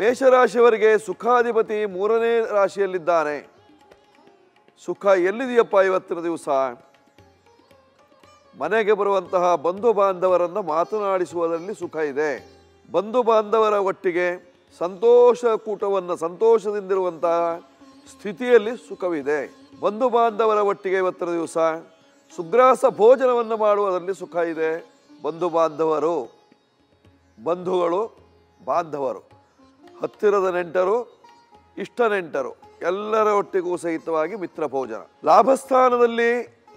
ಮೇಷರಾಶಿಯವರಿಗೆ ಸುಖಾಧಿಪತಿ ಮೂರನೇ ರಾಶಿಯಲ್ಲಿದ್ದಾನೆ ಸುಖ ಎಲ್ಲಿದೆಯಪ್ಪ ಇವತ್ತಿನ ದಿವಸ ಮನೆಗೆ ಬರುವಂತಹ ಬಂಧು ಬಾಂಧವರನ್ನು ಮಾತನಾಡಿಸುವುದರಲ್ಲಿ ಸುಖ ಇದೆ ಬಂಧು ಬಾಂಧವರ ಒಟ್ಟಿಗೆ ಸಂತೋಷ ಕೂಟವನ್ನು ಸಂತೋಷದಿಂದಿರುವಂತಹ ಸ್ಥಿತಿಯಲ್ಲಿ ಸುಖವಿದೆ ಬಂಧು ಬಾಂಧವರ ಒಟ್ಟಿಗೆ ಇವತ್ತಿನ ದಿವಸ ಸುಗ್ರಾಸ ಭೋಜನವನ್ನು ಮಾಡುವುದರಲ್ಲಿ ಸುಖ ಇದೆ ಬಂಧು ಬಾಂಧವರು ಬಂಧುಗಳು ಬಾಂಧವರು ಹತ್ತಿರದ ನೆಂಟರು ಇಷ್ಟ ನೆಂಟರು ಎಲ್ಲರ ಒಟ್ಟಿಗೂ ಸಹಿತವಾಗಿ ಮಿತ್ರ ಭೋಜನ ಲಾಭಸ್ಥಾನದಲ್ಲಿ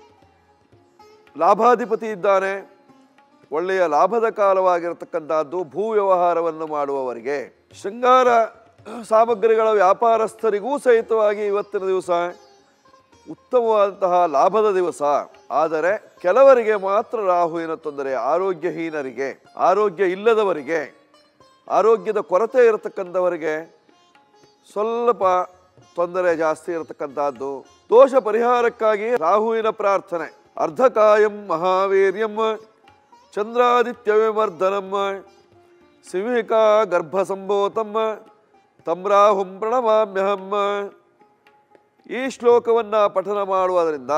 ಲಾಭಾಧಿಪತಿ ಇದ್ದಾನೆ ಒಳ್ಳೆಯ ಲಾಭದ ಕಾಲವಾಗಿರತಕ್ಕಂಥದ್ದು ಭೂ ವ್ಯವಹಾರವನ್ನು ಮಾಡುವವರಿಗೆ ಶೃಂಗಾರ ಸಾಮಗ್ರಿಗಳ ವ್ಯಾಪಾರಸ್ಥರಿಗೂ ಸಹಿತವಾಗಿ ಇವತ್ತಿನ ದಿವಸ ಉತ್ತಮವಾದಂತಹ ಲಾಭದ ದಿವಸ ಆದರೆ ಕೆಲವರಿಗೆ ಮಾತ್ರ ರಾಹುವಿನ ತೊಂದರೆ ಆರೋಗ್ಯಹೀನರಿಗೆ ಆರೋಗ್ಯ ಇಲ್ಲದವರಿಗೆ ಆರೋಗ್ಯದ ಕೊರತೆ ಇರತಕ್ಕಂಥವರಿಗೆ ಸ್ವಲ್ಪ ತೊಂದರೆ ಜಾಸ್ತಿ ಇರತಕ್ಕಂಥದ್ದು ದೋಷ ಪರಿಹಾರಕ್ಕಾಗಿ ರಾಹುವಿನ ಪ್ರಾರ್ಥನೆ ಅರ್ಧಕಾಯಂ ಮಹಾವೀರ್ಯಂ ಚಂದ್ರಾದಿತ್ಯ ವಿಮರ್ದನಂ ಸಿಂಹಿಕಾ ಗರ್ಭಸಂಭೂತಂ ತಂ ರಾಹುಂ ಪ್ರಣಮಾಮ್ಯಹಂ ಈ ಶ್ಲೋಕವನ್ನು ಪಠನ ಮಾಡುವುದರಿಂದ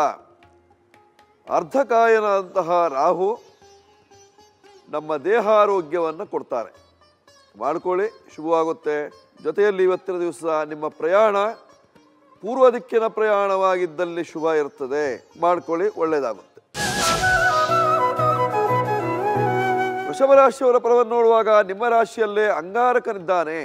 ಅರ್ಧಕಾಯನಂತಹ ರಾಹು ನಮ್ಮ ದೇಹಾರೋಗ್ಯವನ್ನು ಕೊಡ್ತಾರೆ ಮಾಡ್ಕೊಳ್ಳಿ ಶುಭವಾಗುತ್ತೆ ಜೊತೆಯಲ್ಲಿ ಇವತ್ತಿನ ದಿವಸ ನಿಮ್ಮ ಪ್ರಯಾಣ ಪೂರ್ವ ದಿಕ್ಕಿನ ಪ್ರಯಾಣವಾಗಿದ್ದಲ್ಲಿ ಶುಭ ಇರ್ತದೆ ಮಾಡ್ಕೊಳ್ಳಿ ಒಳ್ಳೆಯದಾಗುತ್ತೆ ವೃಷಭ ರಾಶಿಯವರ ಫಲವನ್ನು ನೋಡುವಾಗ ನಿಮ್ಮ ರಾಶಿಯಲ್ಲೇ ಅಂಗಾರಕನಿದ್ದಾನೆ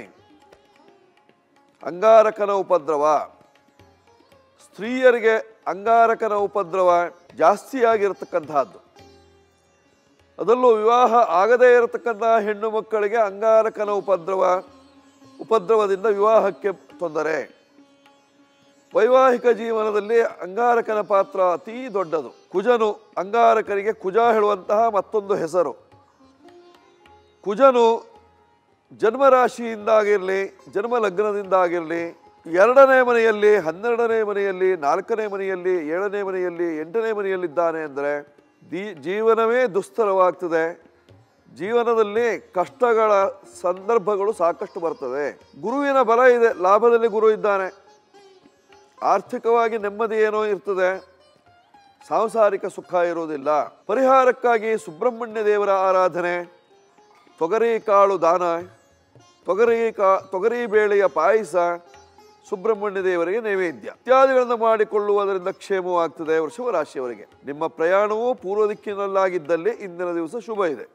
ಅಂಗಾರಕನ ಉಪದ್ರವ ಸ್ತ್ರೀಯರಿಗೆ ಅಂಗಾರಕನ ಉಪದ್ರವ ಜಾಸ್ತಿಯಾಗಿರತಕ್ಕಂತಹದ್ದು ಅದರಲ್ಲೂ ವಿವಾಹ ಆಗದೇ ಇರತಕ್ಕಂತಹ ಹೆಣ್ಣು ಮಕ್ಕಳಿಗೆ ಅಂಗಾರಕನ ಉಪದ್ರವ ಉಪದ್ರವದಿಂದ ವಿವಾಹಕ್ಕೆ ತೊಂದರೆ ವೈವಾಹಿಕ ಜೀವನದಲ್ಲಿ ಅಂಗಾರಕನ ಪಾತ್ರ ಅತೀ ದೊಡ್ಡದು ಕುಜನು ಅಂಗಾರಕನಿಗೆ ಕುಜ ಹೇಳುವಂತಹ ಮತ್ತೊಂದು ಹೆಸರು ಕುಜನು ಜನ್ಮರಾಶಿಯಿಂದಾಗಿರಲಿ ಜನ್ಮ ಲಗ್ನದಿಂದಾಗಿರಲಿ ಎರಡನೇ ಮನೆಯಲ್ಲಿ ಹನ್ನೆರಡನೇ ಮನೆಯಲ್ಲಿ ನಾಲ್ಕನೇ ಮನೆಯಲ್ಲಿ ಏಳನೇ ಮನೆಯಲ್ಲಿ ಎಂಟನೇ ಮನೆಯಲ್ಲಿದ್ದಾನೆ ಅಂದರೆ ದಿ ಜೀವನವೇ ದುಸ್ತರವಾಗ್ತದೆ ಜೀವನದಲ್ಲಿ ಕಷ್ಟಗಳ ಸಂದರ್ಭಗಳು ಸಾಕಷ್ಟು ಬರ್ತದೆ ಗುರುವಿನ ಬಲ ಇದೆ ಲಾಭದಲ್ಲಿ ಗುರು ಇದ್ದಾನೆ ಆರ್ಥಿಕವಾಗಿ ನೆಮ್ಮದಿ ಏನೋ ಇರ್ತದೆ ಸಾಂಸಾರಿಕ ಸುಖ ಇರುವುದಿಲ್ಲ ಪರಿಹಾರಕ್ಕಾಗಿ ಸುಬ್ರಹ್ಮಣ್ಯ ದೇವರ ಆರಾಧನೆ ತೊಗರಿ ಕಾಳು ದಾನ ತೊಗರಿ ಕಾ ತೊಗರಿ ಬೇಳೆಯ ಪಾಯಸ ಸುಬ್ರಹ್ಮಣ್ಯ ದೇವರಿಗೆ ನೈವೇದ್ಯ ಇತ್ಯಾದಿಗಳನ್ನು ಮಾಡಿಕೊಳ್ಳುವುದರಿಂದ ಕ್ಷೇಮವಾಗ್ತದೆ ವೃಷಭ ರಾಶಿಯವರಿಗೆ ನಿಮ್ಮ ಪ್ರಯಾಣವು ಪೂರ್ವ ದಿಕ್ಕಿನಲ್ಲಾಗಿದ್ದಲ್ಲಿ ಇಂದಿನ ದಿವಸ ಶುಭ ಇದೆ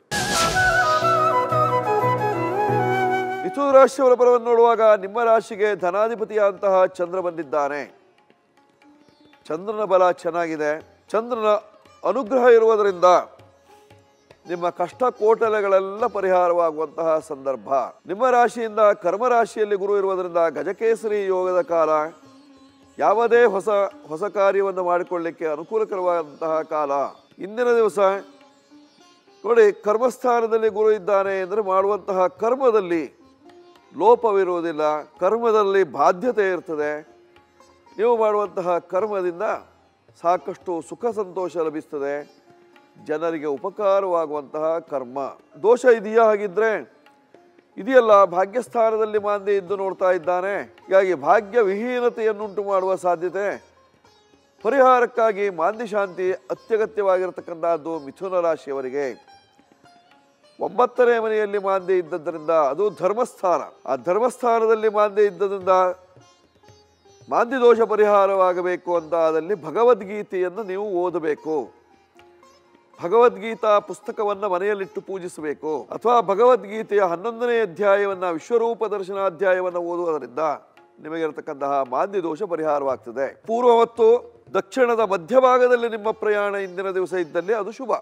ಮಿಥುನ ರಾಶಿಯವರ ಪರವನ್ನು ನೋಡುವಾಗ ನಿಮ್ಮ ರಾಶಿಗೆ ಧನಾಧಿಪತಿಯಾದಂತಹ ಚಂದ್ರ ಬಂದಿದ್ದಾನೆ ಚಂದ್ರನ ಬಲ ಚೆನ್ನಾಗಿದೆ ಚಂದ್ರನ ಅನುಗ್ರಹ ಇರುವುದರಿಂದ ನಿಮ್ಮ ಕಷ್ಟ ಕೋಟಲೆಗಳೆಲ್ಲ ಪರಿಹಾರವಾಗುವಂತಹ ಸಂದರ್ಭ ನಿಮ್ಮ ರಾಶಿಯಿಂದ ಕರ್ಮ ರಾಶಿಯಲ್ಲಿ ಗುರು ಇರುವುದರಿಂದ ಗಜಕೇಸರಿ ಯೋಗದ ಕಾಲ ಯಾವುದೇ ಹೊಸ ಹೊಸ ಕಾರ್ಯವನ್ನು ಮಾಡಿಕೊಳ್ಳಿಕ್ಕೆ ಅನುಕೂಲಕರವಾದಂತಹ ಕಾಲ ಇಂದಿನ ದಿವಸ ನೋಡಿ ಕರ್ಮಸ್ಥಾನದಲ್ಲಿ ಗುರು ಇದ್ದಾನೆ ಅಂದರೆ ಮಾಡುವಂತಹ ಕರ್ಮದಲ್ಲಿ ಲೋಪವಿರುವುದಿಲ್ಲ ಕರ್ಮದಲ್ಲಿ ಬಾಧ್ಯತೆ ಇರ್ತದೆ ನೀವು ಮಾಡುವಂತಹ ಕರ್ಮದಿಂದ ಸಾಕಷ್ಟು ಸುಖ ಸಂತೋಷ ಲಭಿಸ್ತದೆ ಜನರಿಗೆ ಉಪಕಾರವಾಗುವಂತಹ ಕರ್ಮ ದೋಷ ಇದೆಯಾ ಹಾಗಿದ್ರೆ ಇದೆಯಲ್ಲ ಭಾಗ್ಯಸ್ಥಾನದಲ್ಲಿ ಮಾಂದಿ ಇದ್ದು ನೋಡ್ತಾ ಇದ್ದಾನೆ ಹೀಗಾಗಿ ಭಾಗ್ಯ ವಿಹೀನತೆಯನ್ನುಂಟು ಮಾಡುವ ಸಾಧ್ಯತೆ ಪರಿಹಾರಕ್ಕಾಗಿ ಮಾಂದಿ ಶಾಂತಿ ಅತ್ಯಗತ್ಯವಾಗಿರತಕ್ಕಂತಹದ್ದು ಮಿಥುನ ರಾಶಿಯವರಿಗೆ ಒಂಬತ್ತನೇ ಮನೆಯಲ್ಲಿ ಮಾಂದಿ ಇದ್ದದ್ದರಿಂದ ಅದು ಧರ್ಮಸ್ಥಾನ ಆ ಧರ್ಮಸ್ಥಾನದಲ್ಲಿ ಮಾಂದಿ ಇದ್ದದ್ರಿಂದ ಮಾಂದಿ ದೋಷ ಪರಿಹಾರವಾಗಬೇಕು ಅಂತ ಆದಲ್ಲಿ ಭಗವದ್ಗೀತೆಯನ್ನು ನೀವು ಓದಬೇಕು ಭಗವದ್ಗೀತಾ ಪುಸ್ತಕವನ್ನು ಮನೆಯಲ್ಲಿಟ್ಟು ಪೂಜಿಸಬೇಕು ಅಥವಾ ಭಗವದ್ಗೀತೆಯ ಹನ್ನೊಂದನೇ ಅಧ್ಯಾಯವನ್ನ ವಿಶ್ವರೂಪ ದರ್ಶನಾಧ್ಯಾಯವನ್ನು ಓದುವುದರಿಂದ ನಿಮಗಿರತಕ್ಕಂತಹ ಮಾಂದಿ ದೋಷ ಪರಿಹಾರವಾಗ್ತದೆ ಪೂರ್ವ ಮತ್ತು ದಕ್ಷಿಣದ ಮಧ್ಯಭಾಗದಲ್ಲಿ ನಿಮ್ಮ ಪ್ರಯಾಣ ಇಂದಿನ ದಿವಸ ಇದ್ದಲ್ಲಿ ಅದು ಶುಭ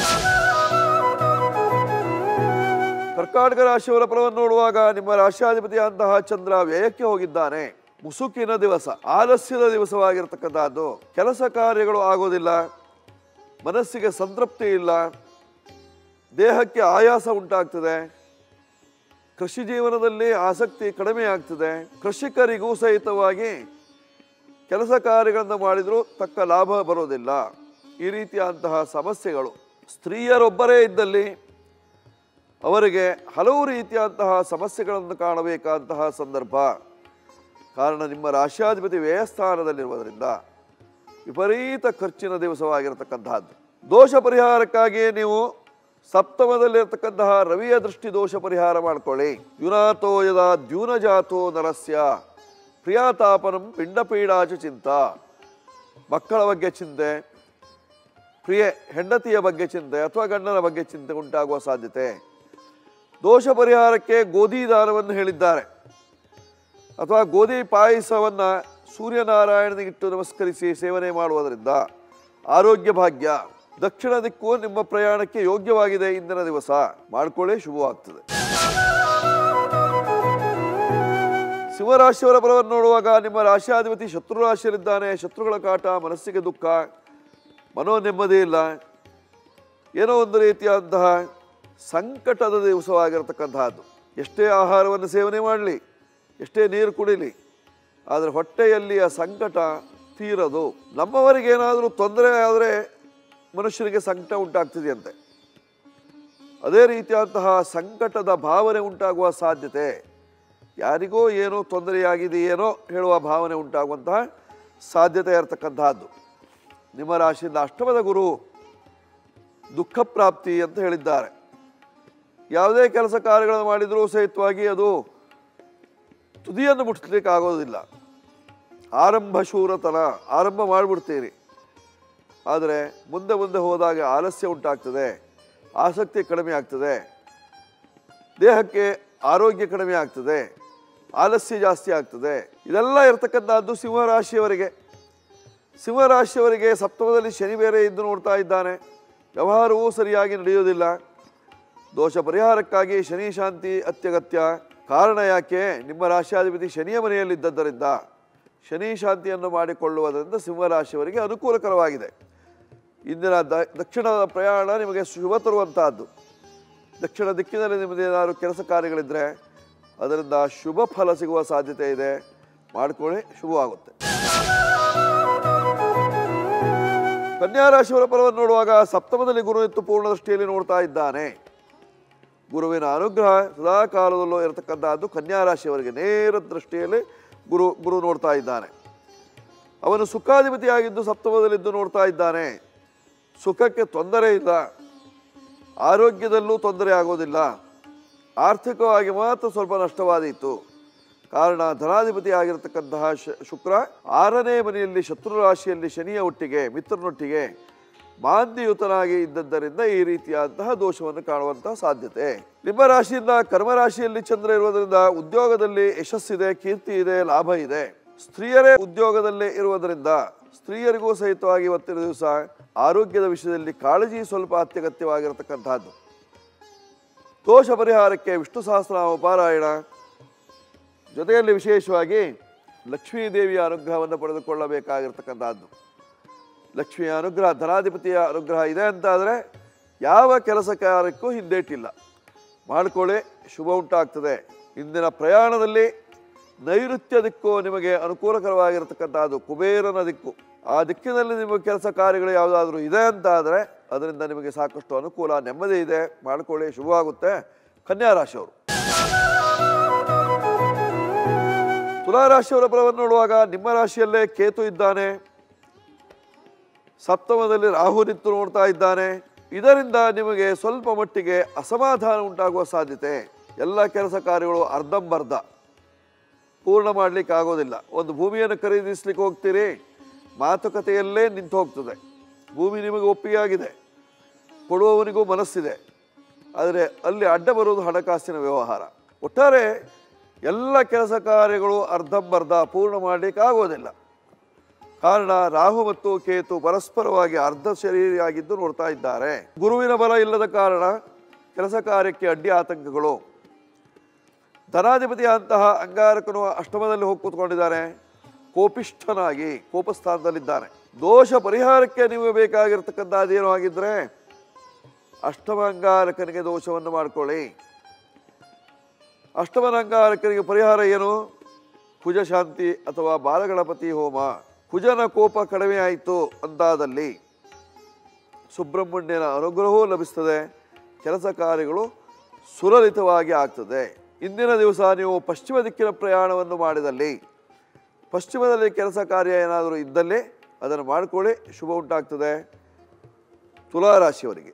ಕರ್ಕಾಟಕ ರಾಶಿಯವರ ಫಲವನ್ನು ನೋಡುವಾಗ ನಿಮ್ಮ ರಾಶ್ಯಾಧಿಪತಿಯಾದಂತಹ ಚಂದ್ರ ವ್ಯಯಕ್ಕೆ ಹೋಗಿದ್ದಾನೆ ಮುಸುಕಿನ ದಿವಸ ಆಲಸ್ಯದ ದಿವಸವಾಗಿರತಕ್ಕಂತಹದ್ದು ಕೆಲಸ ಕಾರ್ಯಗಳು ಆಗೋದಿಲ್ಲ ಮನಸ್ಸಿಗೆ ಸಂತೃಪ್ತಿ ಇಲ್ಲ ದೇಹಕ್ಕೆ ಆಯಾಸ ಉಂಟಾಗ್ತದೆ ಕೃಷಿ ಜೀವನದಲ್ಲಿ ಆಸಕ್ತಿ ಕಡಿಮೆ ಆಗ್ತದೆ ಕೃಷಿಕರಿಗೂ ಸಹಿತವಾಗಿ ಕೆಲಸ ಕಾರ್ಯಗಳನ್ನು ಮಾಡಿದರೂ ತಕ್ಕ ಲಾಭ ಬರೋದಿಲ್ಲ ಈ ರೀತಿಯಾದಂತಹ ಸಮಸ್ಯೆಗಳು ಸ್ತ್ರೀಯರೊಬ್ಬರೇ ಇದ್ದಲ್ಲಿ ಅವರಿಗೆ ಹಲವು ರೀತಿಯಂತಹ ಸಮಸ್ಯೆಗಳನ್ನು ಕಾಣಬೇಕಾದಂತಹ ಸಂದರ್ಭ ಕಾರಣ ನಿಮ್ಮ ರಾಶ್ಯಾಧಿಪತಿ ವ್ಯಯಸ್ಥಾನದಲ್ಲಿರುವುದರಿಂದ ವಿಪರೀತ ಖರ್ಚಿನ ದಿವಸವಾಗಿರತಕ್ಕಂತಹದ್ದು ದೋಷ ಪರಿಹಾರಕ್ಕಾಗಿ ನೀವು ಸಪ್ತಮದಲ್ಲಿರತಕ್ಕಂತಹ ರವಿಯ ದೃಷ್ಟಿ ದೋಷ ಪರಿಹಾರ ಮಾಡ್ಕೊಳ್ಳಿ ಯುನಾತೋ ಯದ ದ್ಯೂನಜಾತೋ ನರಸ್ಯ ಪ್ರಿಯಾತಾಪನಂ ಪಿಂಡಪೀಡಾಚ ಚಿಂತ ಮಕ್ಕಳ ಬಗ್ಗೆ ಚಿಂತೆ ಪ್ರಿಯ ಹೆಂಡತಿಯ ಬಗ್ಗೆ ಚಿಂತೆ ಅಥವಾ ಗಂಡನ ಬಗ್ಗೆ ಚಿಂತೆ ಉಂಟಾಗುವ ಸಾಧ್ಯತೆ ದೋಷ ಪರಿಹಾರಕ್ಕೆ ಗೋಧಿ ದಾನವನ್ನು ಹೇಳಿದ್ದಾರೆ ಅಥವಾ ಗೋಧಿ ಪಾಯಸವನ್ನು ಸೂರ್ಯನಾರಾಯಣನಿಗಿಟ್ಟು ನಮಸ್ಕರಿಸಿ ಸೇವನೆ ಮಾಡುವುದರಿಂದ ಆರೋಗ್ಯ ಭಾಗ್ಯ ದಕ್ಷಿಣ ದಿಕ್ಕು ನಿಮ್ಮ ಪ್ರಯಾಣಕ್ಕೆ ಯೋಗ್ಯವಾಗಿದೆ ಇಂದಿನ ದಿವಸ ಮಾಡ್ಕೊಳ್ಳಿ ಶುಭವಾಗ್ತದೆ ಸಿಂಹರಾಶಿಯವರ ಫಲವನ್ನು ನೋಡುವಾಗ ನಿಮ್ಮ ರಾಶಿಯಾಧಿಪತಿ ಶತ್ರು ರಾಶಿಯಲ್ಲಿದ್ದಾನೆ ಶತ್ರುಗಳ ಕಾಟ ಮನಸ್ಸಿಗೆ ದುಃಖ ಮನೋ ನೆಮ್ಮದಿ ಇಲ್ಲ ಏನೋ ಒಂದು ರೀತಿಯಾದಂತಹ ಸಂಕಟದ ದಿವಸವಾಗಿರತಕ್ಕಂತಹದ್ದು ಎಷ್ಟೇ ಆಹಾರವನ್ನು ಸೇವನೆ ಮಾಡಲಿ ಎಷ್ಟೇ ನೀರು ಕುಡಿಲಿ ಆದರೆ ಹೊಟ್ಟೆಯಲ್ಲಿ ಆ ಸಂಕಟ ತೀರದು ನಮ್ಮವರಿಗೆ ಏನಾದರೂ ತೊಂದರೆ ಆದರೆ ಮನುಷ್ಯನಿಗೆ ಸಂಕಟ ಉಂಟಾಗ್ತಿದೆಯಂತೆ ಅದೇ ರೀತಿಯಾದಂತಹ ಸಂಕಟದ ಭಾವನೆ ಉಂಟಾಗುವ ಸಾಧ್ಯತೆ ಯಾರಿಗೋ ಏನೋ ತೊಂದರೆಯಾಗಿದೆಯೇನೋ ಹೇಳುವ ಭಾವನೆ ಉಂಟಾಗುವಂತಹ ಸಾಧ್ಯತೆ ಇರತಕ್ಕಂತಹದ್ದು ನಿಮ್ಮ ರಾಶಿಯಿಂದ ಅಷ್ಟಮದ ಗುರು ದುಃಖ ಪ್ರಾಪ್ತಿ ಅಂತ ಹೇಳಿದ್ದಾರೆ ಯಾವುದೇ ಕೆಲಸ ಕಾರ್ಯಗಳನ್ನು ಮಾಡಿದರೂ ಸಹಿತವಾಗಿ ಅದು ತುದಿಯನ್ನು ಮುಟ್ಲಿಕ್ಕೆ ಆಗೋದಿಲ್ಲ ಆರಂಭ ಶೂರತನ ಆರಂಭ ಮಾಡಿಬಿಡ್ತೀರಿ ಆದರೆ ಮುಂದೆ ಮುಂದೆ ಹೋದಾಗ ಆಲಸ್ಯ ಉಂಟಾಗ್ತದೆ ಆಸಕ್ತಿ ಕಡಿಮೆ ಆಗ್ತದೆ ದೇಹಕ್ಕೆ ಆರೋಗ್ಯ ಕಡಿಮೆ ಆಗ್ತದೆ ಆಲಸ್ಯ ಜಾಸ್ತಿ ಆಗ್ತದೆ ಇದೆಲ್ಲ ಇರತಕ್ಕಂಥದ್ದು ಸಿಂಹರಾಶಿಯವರಿಗೆ ಸಿಂಹರಾಶಿಯವರಿಗೆ ಸಪ್ತಮದಲ್ಲಿ ಶನಿ ಬೇರೆ ಇದ್ದು ನೋಡ್ತಾ ಇದ್ದಾನೆ ವ್ಯವಹಾರವೂ ಸರಿಯಾಗಿ ನಡೆಯೋದಿಲ್ಲ ದೋಷ ಪರಿಹಾರಕ್ಕಾಗಿ ಶನಿ ಶಾಂತಿ ಅತ್ಯಗತ್ಯ ಕಾರಣ ಯಾಕೆ ನಿಮ್ಮ ರಾಶಿಯಾಧಿಪತಿ ಶನಿಯ ಮನೆಯಲ್ಲಿದ್ದದ್ದರಿಂದ ಶನಿ ಶಾಂತಿಯನ್ನು ಮಾಡಿಕೊಳ್ಳುವುದರಿಂದ ಸಿಂಹರಾಶಿಯವರಿಗೆ ಅನುಕೂಲಕರವಾಗಿದೆ ಇಂದಿನ ದ ದಕ್ಷಿಣದ ಪ್ರಯಾಣ ನಿಮಗೆ ಶುಭ ತರುವಂತಹದ್ದು ದಕ್ಷಿಣ ದಿಕ್ಕಿನಲ್ಲಿ ನಿಮ್ಮದೇನಾದ್ರು ಕೆಲಸ ಕಾರ್ಯಗಳಿದ್ದರೆ ಅದರಿಂದ ಶುಭ ಫಲ ಸಿಗುವ ಸಾಧ್ಯತೆ ಇದೆ ಮಾಡ್ಕೊಳ್ಳಿ ಶುಭವಾಗುತ್ತೆ ಕನ್ಯಾ ರಾಶಿಯವರ ಫಲವನ್ನು ನೋಡುವಾಗ ಸಪ್ತಮದಲ್ಲಿ ಗುರು ಇತ್ತು ಪೂರ್ಣ ದೃಷ್ಟಿಯಲ್ಲಿ ನೋಡ್ತಾ ಇದ್ದಾನೆ ಗುರುವಿನ ಅನುಗ್ರಹ ಸದಾ ಕಾಲದಲ್ಲೂ ಇರತಕ್ಕಂತಹದ್ದು ಕನ್ಯಾ ರಾಶಿಯವರಿಗೆ ನೇರ ದೃಷ್ಟಿಯಲ್ಲಿ ಗುರು ಗುರು ನೋಡ್ತಾ ಇದ್ದಾನೆ ಅವನು ಸುಖಾಧಿಪತಿಯಾಗಿದ್ದು ಸಪ್ತಮದಲ್ಲಿದ್ದು ನೋಡ್ತಾ ಇದ್ದಾನೆ ಸುಖಕ್ಕೆ ತೊಂದರೆ ಇಲ್ಲ ಆರೋಗ್ಯದಲ್ಲೂ ತೊಂದರೆ ಆಗೋದಿಲ್ಲ ಆರ್ಥಿಕವಾಗಿ ಮಾತ್ರ ಸ್ವಲ್ಪ ನಷ್ಟವಾದೀತು ಕಾರಣ ಧನಾಧಿಪತಿ ಆಗಿರತಕ್ಕಂತಹ ಶ- ಶುಕ್ರ ಆರನೇ ಮನೆಯಲ್ಲಿ ಶತ್ರು ರಾಶಿಯಲ್ಲಿ ಶನಿಯ ಒಟ್ಟಿಗೆ ಮಿತ್ರನೊಟ್ಟಿಗೆ ಮಾಂದ್ಯಯುತನಾಗಿ ಇದ್ದದ್ದರಿಂದ ಈ ರೀತಿಯಾದಂತಹ ದೋಷವನ್ನು ಕಾಣುವಂತಹ ಸಾಧ್ಯತೆ ನಿಮ್ಮ ರಾಶಿಯಿಂದ ಕರ್ಮ ರಾಶಿಯಲ್ಲಿ ಚಂದ್ರ ಇರುವುದರಿಂದ ಉದ್ಯೋಗದಲ್ಲಿ ಯಶಸ್ಸಿದೆ ಕೀರ್ತಿ ಇದೆ ಲಾಭ ಇದೆ ಸ್ತ್ರೀಯರೇ ಉದ್ಯೋಗದಲ್ಲೇ ಇರುವುದರಿಂದ ಸ್ತ್ರೀಯರಿಗೂ ಸಹಿತವಾಗಿ ಇವತ್ತಿನ ದಿವಸ ಆರೋಗ್ಯದ ವಿಷಯದಲ್ಲಿ ಕಾಳಜಿ ಸ್ವಲ್ಪ ಅತ್ಯಗತ್ಯವಾಗಿರತಕ್ಕಂತಹದ್ದು ದೋಷ ಪರಿಹಾರಕ್ಕೆ ವಿಷ್ಣು ಸಹಸ್ರನಾಮ ಪಾರಾಯಣ ಜೊತೆಯಲ್ಲಿ ವಿಶೇಷವಾಗಿ ಲಕ್ಷ್ಮೀದೇವಿಯ ಅನುಗ್ರಹವನ್ನು ಪಡೆದುಕೊಳ್ಳಬೇಕಾಗಿರ್ತಕ್ಕಂಥದ್ದು ಲಕ್ಷ್ಮಿಯ ಅನುಗ್ರಹ ಧನಾಧಿಪತಿಯ ಅನುಗ್ರಹ ಇದೆ ಅಂತಾದರೆ ಯಾವ ಕೆಲಸ ಕಾರ್ಯಕ್ಕೂ ಹಿಂದೇಟಿಲ್ಲ ಮಾಡಿಕೊಳ್ಳಿ ಶುಭ ಉಂಟಾಗ್ತದೆ ಇಂದಿನ ಪ್ರಯಾಣದಲ್ಲಿ ನೈಋತ್ಯ ದಿಕ್ಕು ನಿಮಗೆ ಅನುಕೂಲಕರವಾಗಿರತಕ್ಕಂಥದ್ದು ಕುಬೇರನ ದಿಕ್ಕು ಆ ದಿಕ್ಕಿನಲ್ಲಿ ನಿಮ್ಮ ಕೆಲಸ ಕಾರ್ಯಗಳು ಯಾವುದಾದ್ರೂ ಇದೆ ಅಂತಾದರೆ ಅದರಿಂದ ನಿಮಗೆ ಸಾಕಷ್ಟು ಅನುಕೂಲ ನೆಮ್ಮದಿ ಇದೆ ಮಾಡಿಕೊಳ್ಳಿ ಶುಭವಾಗುತ್ತೆ ಕನ್ಯಾ ರಾಶಿಯವರು ತುಲಾ ರಾಶಿಯವರ ಫಲವನ್ನು ನೋಡುವಾಗ ನಿಮ್ಮ ರಾಶಿಯಲ್ಲೇ ಕೇತು ಇದ್ದಾನೆ ಸಪ್ತಮದಲ್ಲಿ ರಾಹು ನಿಂತು ನೋಡ್ತಾ ಇದ್ದಾನೆ ಇದರಿಂದ ನಿಮಗೆ ಸ್ವಲ್ಪ ಮಟ್ಟಿಗೆ ಅಸಮಾಧಾನ ಉಂಟಾಗುವ ಸಾಧ್ಯತೆ ಎಲ್ಲ ಕೆಲಸ ಕಾರ್ಯಗಳು ಅರ್ಧಂಬರ್ಧ ಪೂರ್ಣ ಮಾಡಲಿಕ್ಕೆ ಆಗೋದಿಲ್ಲ ಒಂದು ಭೂಮಿಯನ್ನು ಖರೀದಿಸ್ಲಿಕ್ಕೆ ಹೋಗ್ತೀರಿ ಮಾತುಕತೆಯಲ್ಲೇ ನಿಂತು ಹೋಗ್ತದೆ ಭೂಮಿ ನಿಮಗೆ ಒಪ್ಪಿಗೆ ಆಗಿದೆ ಕೊಡುವವನಿಗೂ ಮನಸ್ಸಿದೆ ಆದರೆ ಅಲ್ಲಿ ಅಡ್ಡ ಬರುವುದು ಹಣಕಾಸಿನ ವ್ಯವಹಾರ ಒಟ್ಟಾರೆ ಎಲ್ಲ ಕೆಲಸ ಕಾರ್ಯಗಳು ಅರ್ಧಂಬರ್ಧ ಪೂರ್ಣ ಮಾಡಲಿಕ್ಕೆ ಆಗೋದಿಲ್ಲ ಕಾರಣ ರಾಹು ಮತ್ತು ಕೇತು ಪರಸ್ಪರವಾಗಿ ಅರ್ಧ ಶರೀರಿಯಾಗಿದ್ದು ನೋಡ್ತಾ ಇದ್ದಾರೆ ಗುರುವಿನ ಬಲ ಇಲ್ಲದ ಕಾರಣ ಕೆಲಸ ಕಾರ್ಯಕ್ಕೆ ಅಡ್ಡಿ ಆತಂಕಗಳು ಧನಾಧಿಪತಿಯಂತಹ ಅಂಗಾರಕನು ಅಷ್ಟಮದಲ್ಲಿ ಹೋಗಿ ಕೂತ್ಕೊಂಡಿದ್ದಾನೆ ಕೋಪಿಷ್ಠನಾಗಿ ಕೋಪಸ್ಥಾನದಲ್ಲಿದ್ದಾನೆ ದೋಷ ಪರಿಹಾರಕ್ಕೆ ನೀವು ಬೇಕಾಗಿರ್ತಕ್ಕಂಥದ್ದೇನು ಆಗಿದ್ರೆ ಅಷ್ಟಮ ಅಂಗಾರಕನಿಗೆ ದೋಷವನ್ನು ಮಾಡಿಕೊಳ್ಳಿ ಅಷ್ಟಮನ ಅಂಗಾರಕನಿಗೆ ಪರಿಹಾರ ಏನು ಕುಜ ಶಾಂತಿ ಅಥವಾ ಬಾಲಗಣಪತಿ ಹೋಮ ಕುಜನ ಕೋಪ ಕಡಿಮೆ ಆಯಿತು ಅಂತಾದಲ್ಲಿ ಸುಬ್ರಹ್ಮಣ್ಯನ ಅನುಗ್ರಹವೂ ಲಭಿಸ್ತದೆ ಕೆಲಸ ಕಾರ್ಯಗಳು ಸುಲಲಿತವಾಗಿ ಆಗ್ತದೆ ಇಂದಿನ ದಿವಸ ನೀವು ಪಶ್ಚಿಮ ದಿಕ್ಕಿನ ಪ್ರಯಾಣವನ್ನು ಮಾಡಿದಲ್ಲಿ ಪಶ್ಚಿಮದಲ್ಲಿ ಕೆಲಸ ಕಾರ್ಯ ಏನಾದರೂ ಇದ್ದಲ್ಲಿ ಅದನ್ನು ಮಾಡಿಕೊಳ್ಳಿ ಶುಭ ಉಂಟಾಗ್ತದೆ ತುಲಾ ರಾಶಿಯವರಿಗೆ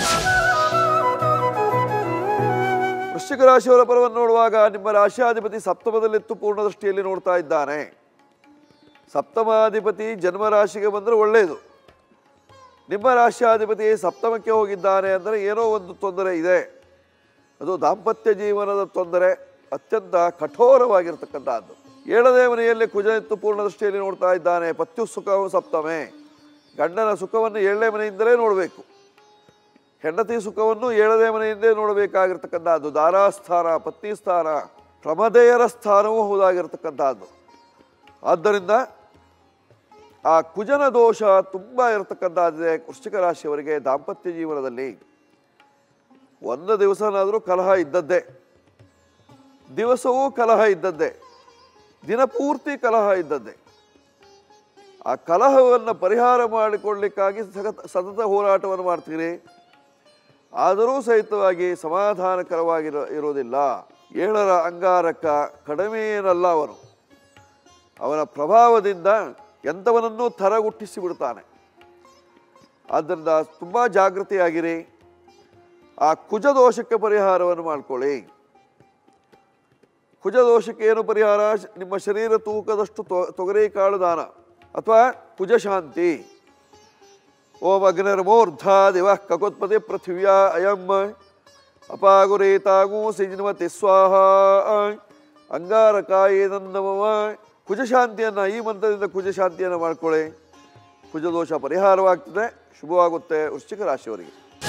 ವೃಶ್ಚಿಕ ರಾಶಿಯವರ ಪರವನ್ನು ನೋಡುವಾಗ ನಿಮ್ಮ ರಾಶಿಯಾಧಿಪತಿ ಸಪ್ತಮದಲ್ಲಿತ್ತು ಪೂರ್ಣ ದೃಷ್ಟಿಯಲ್ಲಿ ನೋಡ್ತಾ ಇದ್ದಾನೆ ಸಪ್ತಮಾಧಿಪತಿ ಜನ್ಮ ರಾಶಿಗೆ ಬಂದರೆ ಒಳ್ಳೆಯದು ನಿಮ್ಮ ರಾಶಿಯಾಧಿಪತಿ ಸಪ್ತಮಕ್ಕೆ ಹೋಗಿದ್ದಾನೆ ಅಂದರೆ ಏನೋ ಒಂದು ತೊಂದರೆ ಇದೆ ಅದು ದಾಂಪತ್ಯ ಜೀವನದ ತೊಂದರೆ ಅತ್ಯಂತ ಕಠೋರವಾಗಿರ್ತಕ್ಕಂಥದ್ದು ಏಳನೇ ಮನೆಯಲ್ಲಿ ಕುಜನಿತ್ತು ಪೂರ್ಣ ದೃಷ್ಟಿಯಲ್ಲಿ ನೋಡ್ತಾ ಇದ್ದಾನೆ ಪತ್ಯು ಸುಖವು ಸಪ್ತಮೆ ಗಂಡನ ಸುಖವನ್ನು ಏಳನೇ ಮನೆಯಿಂದಲೇ ನೋಡಬೇಕು ಹೆಂಡತಿ ಸುಖವನ್ನು ಏಳನೇ ಮನೆಯಿಂದಲೇ ನೋಡಬೇಕಾಗಿರ್ತಕ್ಕಂಥದ್ದು ದಾರಾಸ್ಥಾನ ಪತ್ನಿ ಸ್ಥಾನ ಪ್ರಮದೆಯರ ಸ್ಥಾನವೂ ಹೌದಾಗಿರ್ತಕ್ಕಂಥದ್ದು ಆದ್ದರಿಂದ ಆ ಕುಜನ ದೋಷ ತುಂಬ ಇರತಕ್ಕಂಥದ್ದಿದೆ ವೃಶ್ಚಿಕ ರಾಶಿಯವರಿಗೆ ದಾಂಪತ್ಯ ಜೀವನದಲ್ಲಿ ಒಂದು ದಿವಸನಾದರೂ ಕಲಹ ಇದ್ದದ್ದೇ ದಿವಸವೂ ಕಲಹ ಇದ್ದದ್ದೇ ದಿನಪೂರ್ತಿ ಕಲಹ ಇದ್ದದ್ದೇ ಆ ಕಲಹವನ್ನು ಪರಿಹಾರ ಮಾಡಿಕೊಳ್ಳಿಕ್ಕಾಗಿ ಸತತ ಸತತ ಹೋರಾಟವನ್ನು ಮಾಡ್ತೀರಿ ಆದರೂ ಸಹಿತವಾಗಿ ಸಮಾಧಾನಕರವಾಗಿರೋ ಇರೋದಿಲ್ಲ ಏಳರ ಅಂಗಾರಕ ಕಡಿಮೆ ಏನಲ್ಲ ಅವನು ಅವನ ಪ್ರಭಾವದಿಂದ ಎಂಥವನನ್ನೂ ಥರಗುಟ್ಟಿಸಿ ಬಿಡ್ತಾನೆ ಆದ್ದರಿಂದ ತುಂಬ ಜಾಗೃತಿಯಾಗಿರಿ ಆ ಕುಜ ದೋಷಕ್ಕೆ ಪರಿಹಾರವನ್ನು ಮಾಡ್ಕೊಳ್ಳಿ ಕುಜ ದೋಷಕ್ಕೆ ಏನು ಪರಿಹಾರ ನಿಮ್ಮ ಶರೀರ ತೂಕದಷ್ಟು ತೊ- ತೊಗರಿ ಕಾಳು ದಾನ ಅಥವಾ ಕುಜ ಶಾಂತಿ ಓಂ ಅಗ್ನಿರ್ಮೂರ್ಧ ದಿವ ಕಕೋತ್ಪತಿ ಪೃಥಿವ್ಯ ಅಯಂ ಅಪಾಗುರೇತಾಗೂ ಸಿಜಿನ್ವತಿ ಸ್ವಾಹ ಅಂಗಾರಕಾಯೇನಂದಮವ ಕುಜ ಶಾಂತಿಯನ್ನು ಈ ಮಂತ್ರದಿಂದ ಕುಜ ಶಾಂತಿಯನ್ನು ಮಾಡ್ಕೊಳ್ಳಿ ಕುಜದೋಷ ಪರಿಹಾರವಾಗ್ತದೆ ಶುಭವಾಗುತ್ತೆ ವೃಶ್ಚಿಕ ರಾಶಿಯವರಿಗೆ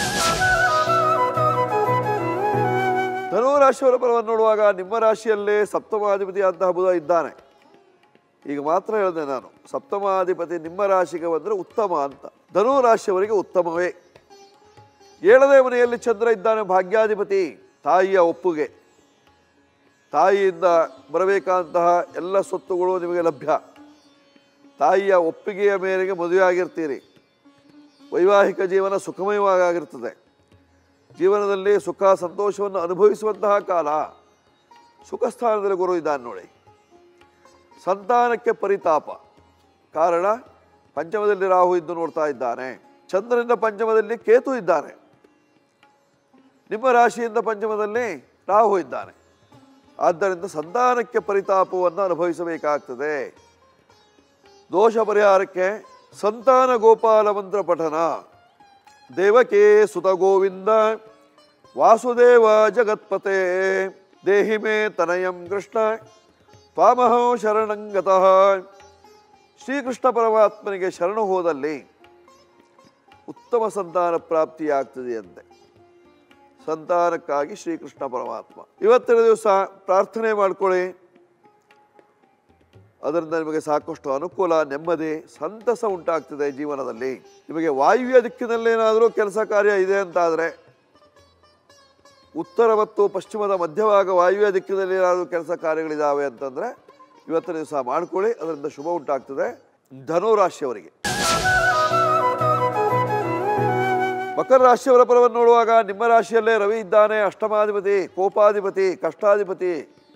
ಧನು ರಾಶಿಯವರ ಪರವನ್ನು ನೋಡುವಾಗ ನಿಮ್ಮ ರಾಶಿಯಲ್ಲೇ ಸಪ್ತಮಾಧಿಪತಿಯಾದಂತಹ ಬುಧ ಇದ್ದಾನೆ ಈಗ ಮಾತ್ರ ಹೇಳಿದೆ ನಾನು ಸಪ್ತಮಾಧಿಪತಿ ನಿಮ್ಮ ರಾಶಿಗೆ ಬಂದರೆ ಉತ್ತಮ ಅಂತ ಧನು ರಾಶಿಯವರಿಗೆ ಉತ್ತಮವೇ ಏಳನೇ ಮನೆಯಲ್ಲಿ ಚಂದ್ರ ಇದ್ದಾನೆ ಭಾಗ್ಯಾಧಿಪತಿ ತಾಯಿಯ ಒಪ್ಪುಗೆ ತಾಯಿಯಿಂದ ಬರಬೇಕಾದಂತಹ ಎಲ್ಲ ಸ್ವತ್ತುಗಳು ನಿಮಗೆ ಲಭ್ಯ ತಾಯಿಯ ಒಪ್ಪಿಗೆಯ ಮೇರೆಗೆ ಮದುವೆಯಾಗಿರ್ತೀರಿ ವೈವಾಹಿಕ ಜೀವನ ಸುಖಮಯವಾಗಿರ್ತದೆ ಜೀವನದಲ್ಲಿ ಸುಖ ಸಂತೋಷವನ್ನು ಅನುಭವಿಸುವಂತಹ ಕಾಲ ಸುಖ ಸ್ಥಾನದಲ್ಲಿ ಗುರು ಇದ್ದಾನೆ ನೋಡಿ ಸಂತಾನಕ್ಕೆ ಪರಿತಾಪ ಕಾರಣ ಪಂಚಮದಲ್ಲಿ ರಾಹು ಇದ್ದು ನೋಡ್ತಾ ಇದ್ದಾನೆ ಚಂದ್ರನಿಂದ ಪಂಚಮದಲ್ಲಿ ಕೇತು ಇದ್ದಾನೆ ನಿಮ್ಮ ರಾಶಿಯಿಂದ ಪಂಚಮದಲ್ಲಿ ರಾಹು ಇದ್ದಾನೆ ಆದ್ದರಿಂದ ಸಂತಾನಕ್ಕೆ ಪರಿತಾಪವನ್ನು ಅನುಭವಿಸಬೇಕಾಗ್ತದೆ ದೋಷ ಪರಿಹಾರಕ್ಕೆ ಸಂತಾನ ಗೋಪಾಲ ಮಂತ್ರ ಪಠನ ದೇವಕೇ ಸುತ ಗೋವಿಂದ ವಾಸುದೇವ ಜಗತ್ಪತೆ ದೇಹಿ ಮೇ ತನಯಂ ಕೃಷ್ಣ ತ್ವಾಮಹೋ ಶರಣಂಗತಃ ಶ್ರೀಕೃಷ್ಣ ಪರಮಾತ್ಮನಿಗೆ ಶರಣು ಹೋದಲ್ಲಿ ಉತ್ತಮ ಸಂತಾನ ಪ್ರಾಪ್ತಿಯಾಗ್ತದೆಯಂತೆ ಸಂತಾನಕ್ಕಾಗಿ ಶ್ರೀಕೃಷ್ಣ ಪರಮಾತ್ಮ ಇವತ್ತಿನ ದಿವಸ ಪ್ರಾರ್ಥನೆ ಮಾಡ್ಕೊಳ್ಳಿ ಅದರಿಂದ ನಿಮಗೆ ಸಾಕಷ್ಟು ಅನುಕೂಲ ನೆಮ್ಮದಿ ಸಂತಸ ಉಂಟಾಗ್ತದೆ ಜೀವನದಲ್ಲಿ ನಿಮಗೆ ವಾಯುವ್ಯ ದಿಕ್ಕಿನಲ್ಲೇನಾದರೂ ಕೆಲಸ ಕಾರ್ಯ ಇದೆ ಅಂತಾದರೆ ಉತ್ತರ ಮತ್ತು ಪಶ್ಚಿಮದ ಮಧ್ಯಭಾಗ ವಾಯುವ್ಯ ದಿಕ್ಕಿನಲ್ಲಿ ಏನಾದರೂ ಕೆಲಸ ಕಾರ್ಯಗಳಿದ್ದಾವೆ ಅಂತಂದರೆ ಇವತ್ತಿನ ದಿವಸ ಮಾಡ್ಕೊಳ್ಳಿ ಅದರಿಂದ ಶುಭ ಉಂಟಾಗ್ತದೆ ಧನು ರಾಶಿಯವರಿಗೆ ಮಕರ ರಾಶಿಯವರ ಪರವನ್ನು ನೋಡುವಾಗ ನಿಮ್ಮ ರಾಶಿಯಲ್ಲೇ ರವಿ ಇದ್ದಾನೆ ಅಷ್ಟಮಾಧಿಪತಿ ಕೋಪಾಧಿಪತಿ ಕಷ್ಟಾಧಿಪತಿ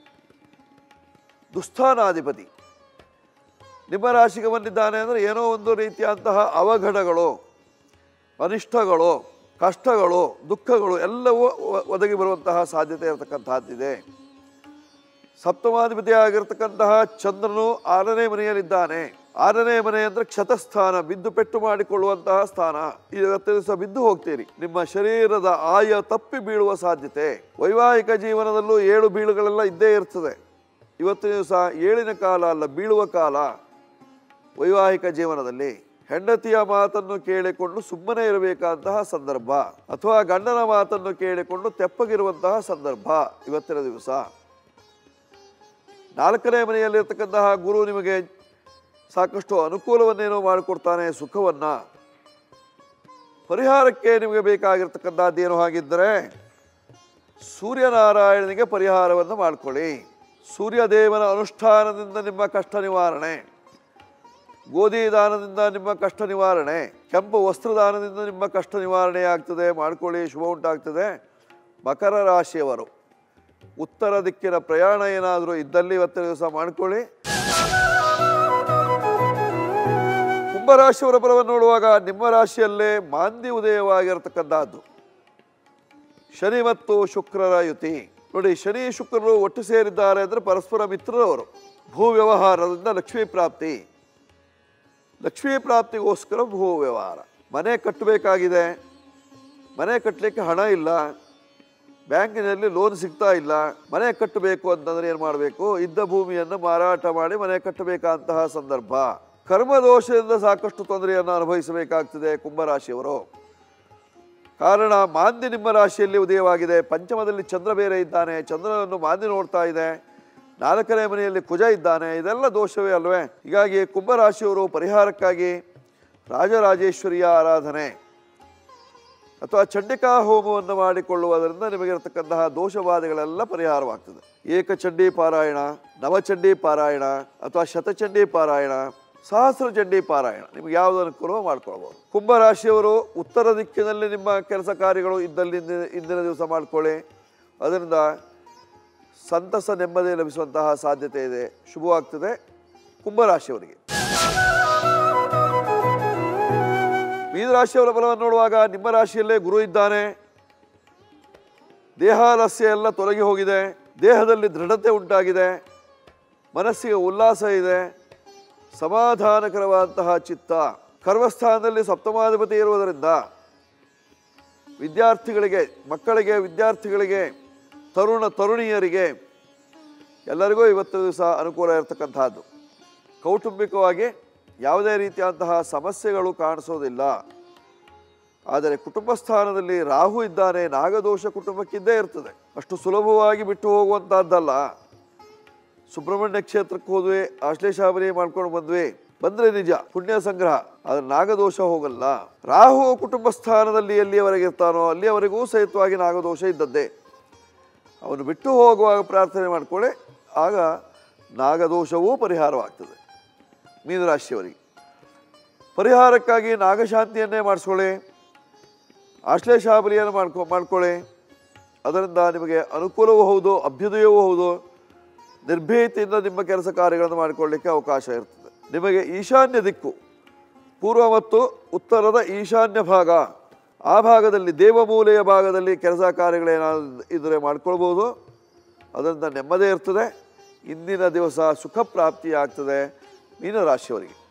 ದುಸ್ಥಾನಾಧಿಪತಿ ನಿಮ್ಮ ರಾಶಿಗೆ ಬಂದಿದ್ದಾನೆ ಅಂದರೆ ಏನೋ ಒಂದು ರೀತಿಯಂತಹ ಅವಘಡಗಳು ಅನಿಷ್ಟಗಳು ಕಷ್ಟಗಳು ದುಃಖಗಳು ಎಲ್ಲವೂ ಒ- ಒದಗಿ ಬರುವಂತಹ ಸಾಧ್ಯತೆ ಇರತಕ್ಕಂತಹದ್ದಿದೆ ಸಪ್ತಮಾಧಿಪತಿ ಆಗಿರ್ತಕ್ಕಂತಹ ಚಂದ್ರನು ಆರನೇ ಮನೆಯಲ್ಲಿದ್ದಾನೆ ಆರನೇ ಮನೆ ಅಂದ್ರೆ ಕ್ಷತಸ್ಥಾನ ಬಿದ್ದು ಪೆಟ್ಟು ಮಾಡಿಕೊಳ್ಳುವಂತಹ ಸ್ಥಾನ ಇವತ್ತಿನ ದಿವಸ ಬಿದ್ದು ಹೋಗ್ತೀರಿ ನಿಮ್ಮ ಶರೀರದ ಆಯ ತಪ್ಪಿ ಬೀಳುವ ಸಾಧ್ಯತೆ ವೈವಾಹಿಕ ಜೀವನದಲ್ಲೂ ಏಳು ಬೀಳುಗಳೆಲ್ಲ ಇದ್ದೇ ಇರ್ತದೆ ಇವತ್ತಿನ ದಿವಸ ಏಳಿನ ಕಾಲ ಅಲ್ಲ ಬೀಳುವ ಕಾಲ ವೈವಾಹಿಕ ಜೀವನದಲ್ಲಿ ಹೆಂಡತಿಯ ಮಾತನ್ನು ಕೇಳಿಕೊಂಡು ಸುಮ್ಮನೆ ಇರಬೇಕಾದಂತಹ ಸಂದರ್ಭ ಅಥವಾ ಗಂಡನ ಮಾತನ್ನು ಕೇಳಿಕೊಂಡು ತೆಪ್ಪಗಿರುವಂತಹ ಸಂದರ್ಭ ಇವತ್ತಿನ ದಿವಸ ನಾಲ್ಕನೇ ಮನೆಯಲ್ಲಿರ್ತಕ್ಕಂತಹ ಗುರು ನಿಮಗೆ ಸಾಕಷ್ಟು ಅನುಕೂಲವನ್ನೇನೋ ಮಾಡಿಕೊಡ್ತಾನೆ ಸುಖವನ್ನ ಪರಿಹಾರಕ್ಕೆ ನಿಮಗೆ ಬೇಕಾಗಿರ್ತಕ್ಕಂಥದ್ದು ಏನು ಹಾಗಿದ್ದರೆ ಸೂರ್ಯನಾರಾಯಣನಿಗೆ ಪರಿಹಾರವನ್ನು ಮಾಡಿಕೊಳ್ಳಿ ಸೂರ್ಯದೇವನ ಅನುಷ್ಠಾನದಿಂದ ನಿಮ್ಮ ಕಷ್ಟ ನಿವಾರಣೆ ಗೋಧಿ ದಾನದಿಂದ ನಿಮ್ಮ ಕಷ್ಟ ನಿವಾರಣೆ ಕೆಂಪು ವಸ್ತ್ರದಾನದಿಂದ ನಿಮ್ಮ ಕಷ್ಟ ನಿವಾರಣೆ ಆಗ್ತದೆ ಮಾಡ್ಕೊಳ್ಳಿ ಶುಭ ಉಂಟಾಗ್ತದೆ ಮಕರ ರಾಶಿಯವರು ಉತ್ತರ ದಿಕ್ಕಿನ ಪ್ರಯಾಣ ಏನಾದರೂ ಇದ್ದಲ್ಲಿ ಇವತ್ತಿನ ದಿವಸ ಮಾಡ್ಕೊಳ್ಳಿ ಕುಂಭರಾಶಿಯವರ ಫಲವನ್ನು ನೋಡುವಾಗ ನಿಮ್ಮ ರಾಶಿಯಲ್ಲೇ ಮಾಂದಿ ಉದಯವಾಗಿರತಕ್ಕಂಥದ್ದು ಶನಿ ಮತ್ತು ಶುಕ್ರರ ಯುತಿ ನೋಡಿ ಶನಿ ಶುಕ್ರರು ಒಟ್ಟು ಸೇರಿದ್ದಾರೆ ಅಂದರೆ ಪರಸ್ಪರ ಮಿತ್ರರವರು ಭೂ ವ್ಯವಹಾರದಿಂದ ಲಕ್ಷ್ಮೀ ಪ್ರಾಪ್ತಿ ಲಕ್ಷ್ಮೀ ಪ್ರಾಪ್ತಿಗೋಸ್ಕರ ಭೂ ವ್ಯವಹಾರ ಮನೆ ಕಟ್ಟಬೇಕಾಗಿದೆ ಮನೆ ಕಟ್ಟಲಿಕ್ಕೆ ಹಣ ಇಲ್ಲ ಬ್ಯಾಂಕಿನಲ್ಲಿ ಲೋನ್ ಸಿಗ್ತಾ ಇಲ್ಲ ಮನೆ ಕಟ್ಟಬೇಕು ಅಂತಂದ್ರೆ ಏನು ಮಾಡಬೇಕು ಇದ್ದ ಭೂಮಿಯನ್ನು ಮಾರಾಟ ಮಾಡಿ ಮನೆ ಕಟ್ಟಬೇಕಂತಹ ಸಂದರ್ಭ ಕರ್ಮದೋಷದಿಂದ ಸಾಕಷ್ಟು ತೊಂದರೆಯನ್ನು ಅನುಭವಿಸಬೇಕಾಗ್ತದೆ ಕುಂಭರಾಶಿಯವರು ಕಾರಣ ಮಾಂದಿ ನಿಮ್ಮ ರಾಶಿಯಲ್ಲಿ ಉದಯವಾಗಿದೆ ಪಂಚಮದಲ್ಲಿ ಚಂದ್ರ ಬೇರೆ ಇದ್ದಾನೆ ಚಂದ್ರನನ್ನು ಮಾಂದಿ ನೋಡ್ತಾ ಇದೆ ನಾಲ್ಕನೇ ಮನೆಯಲ್ಲಿ ಕುಜ ಇದ್ದಾನೆ ಇದೆಲ್ಲ ದೋಷವೇ ಅಲ್ವೇ ಹೀಗಾಗಿ ಕುಂಭರಾಶಿಯವರು ಪರಿಹಾರಕ್ಕಾಗಿ ರಾಜರಾಜೇಶ್ವರಿಯ ಆರಾಧನೆ ಅಥವಾ ಚಂಡಿಕಾ ಹೋಮವನ್ನು ಮಾಡಿಕೊಳ್ಳುವುದರಿಂದ ನಿಮಗಿರತಕ್ಕಂತಹ ದೋಷಬಾಧೆಗಳೆಲ್ಲ ಪರಿಹಾರವಾಗ್ತದೆ ಏಕಚಂಡಿ ಪಾರಾಯಣ ನವಚಂಡಿ ಪಾರಾಯಣ ಅಥವಾ ಶತಚಂಡಿ ಪಾರಾಯಣ ಸಹಸ್ರ ಚಂಡಿ ಪಾರಾಯಣ ನಿಮ್ಗೆ ಯಾವುದು ಅನುಕೂಲ ಮಾಡ್ಕೊಳ್ಬೋದು ಕುಂಭರಾಶಿಯವರು ಉತ್ತರ ದಿಕ್ಕಿನಲ್ಲಿ ನಿಮ್ಮ ಕೆಲಸ ಕಾರ್ಯಗಳು ಇದ್ದಲ್ಲಿ ಇಂದಿನ- ಇಂದಿನ ದಿವಸ ಮಾಡ್ಕೊಳ್ಳಿ ಅದರಿಂದ ಸಂತಸ ನೆಮ್ಮದಿ ಲಭಿಸುವಂತಹ ಸಾಧ್ಯತೆ ಇದೆ ಶುಭವಾಗ್ತದೆ ಕುಂಭರಾಶಿಯವರಿಗೆ ಮೀನರಾಶಿಯವರ ಫಲವನ್ನು ನೋಡುವಾಗ ನಿಮ್ಮ ರಾಶಿಯಲ್ಲೇ ಗುರು ಇದ್ದಾನೆ ದೇಹಾಲಸ್ಯ ಎಲ್ಲ ತೊಲಗಿ ಹೋಗಿದೆ ದೇಹದಲ್ಲಿ ದೃಢತೆ ಉಂಟಾಗಿದೆ ಮನಸ್ಸಿಗೆ ಉಲ್ಲಾಸ ಇದೆ ಸಮಾಧಾನಕರವಾದಂತಹ ಚಿತ್ತ ಕರ್ಮಸ್ಥಾನದಲ್ಲಿ ಸಪ್ತಮಾಧಿಪತಿ ಇರುವುದರಿಂದ ವಿದ್ಯಾರ್ಥಿಗಳಿಗೆ ಮಕ್ಕಳಿಗೆ ವಿದ್ಯಾರ್ಥಿಗಳಿಗೆ ತರುಣ ತರುಣಿಯರಿಗೆ ಎಲ್ಲರಿಗೂ ಇವತ್ತು ದಿವಸ ಅನುಕೂಲ ಇರತಕ್ಕಂತಹದ್ದು ಕೌಟುಂಬಿಕವಾಗಿ ಯಾವುದೇ ರೀತಿಯಾದಂತಹ ಸಮಸ್ಯೆಗಳು ಕಾಣಿಸೋದಿಲ್ಲ ಆದರೆ ಕುಟುಂಬ ಸ್ಥಾನದಲ್ಲಿ ರಾಹು ಇದ್ದಾನೆ ನಾಗದೋಷ ಕುಟುಂಬಕ್ಕಿದ್ದೇ ಇರ್ತದೆ ಅಷ್ಟು ಸುಲಭವಾಗಿ ಬಿಟ್ಟು ಹೋಗುವಂತಹದ್ದಲ್ಲ ಸುಬ್ರಹ್ಮಣ್ಯ ಕ್ಷೇತ್ರಕ್ಕೆ ಹೋದ್ವಿ ಆಶ್ಲೇಷಾಬರಿ ಮಾಡ್ಕೊಂಡು ಬಂದ್ವಿ ಬಂದ್ರೆ ನಿಜ ಪುಣ್ಯ ಸಂಗ್ರಹ ಆದ್ರೆ ನಾಗದೋಷ ಹೋಗಲ್ಲ ರಾಹು ಕುಟುಂಬ ಸ್ಥಾನದಲ್ಲಿ ಎಲ್ಲಿಯವರೆಗೆ ಇರ್ತಾನೋ ಅಲ್ಲಿಯವರೆಗೂ ಸಹಿತವಾಗಿ ನಾಗದೋಷ ಇದ್ದದ್ದೇ ಅವನು ಬಿಟ್ಟು ಹೋಗುವಾಗ ಪ್ರಾರ್ಥನೆ ಮಾಡ್ಕೊಳ್ಳಿ ಆಗ ನಾಗದೋಷವೂ ಪರಿಹಾರವಾಗ್ತದೆ ಮೀನರಾಶಿಯವರಿಗೆ ಪರಿಹಾರಕ್ಕಾಗಿ ನಾಗಶಾಂತಿಯನ್ನೇ ಮಾಡಿಸ್ಕೊಳ್ಳಿ ಆಶ್ಲೇಷಾಬಲಿಯನ್ನು ಮಾಡ್ಕೊ ಮಾಡ್ಕೊಳ್ಳಿ ಅದರಿಂದ ನಿಮಗೆ ಅನುಕೂಲವೂ ಹೌದು ಅಭ್ಯುದಯವೂ ಹೌದು ನಿರ್ಭೀತಿಯಿಂದ ನಿಮ್ಮ ಕೆಲಸ ಕಾರ್ಯಗಳನ್ನು ಮಾಡಿಕೊಳ್ಳಿಕ್ಕೆ ಅವಕಾಶ ಇರ್ತದೆ ನಿಮಗೆ ಈಶಾನ್ಯ ದಿಕ್ಕು ಪೂರ್ವ ಮತ್ತು ಉತ್ತರದ ಈಶಾನ್ಯ ಭಾಗ ಆ ಭಾಗದಲ್ಲಿ ದೇವಮೂಲೆಯ ಭಾಗದಲ್ಲಿ ಕೆಲಸ ಕಾರ್ಯಗಳೇನಾದ್ರು ಇದ್ದರೆ ಮಾಡ್ಕೊಳ್ಬೋದು ಅದರಿಂದ ನೆಮ್ಮದಿ ಇರ್ತದೆ ಇಂದಿನ ದಿವಸ ಸುಖ ಪ್ರಾಪ್ತಿಯಾಗ್ತದೆ ಮೀನರಾಶಿಯವರಿಗೆ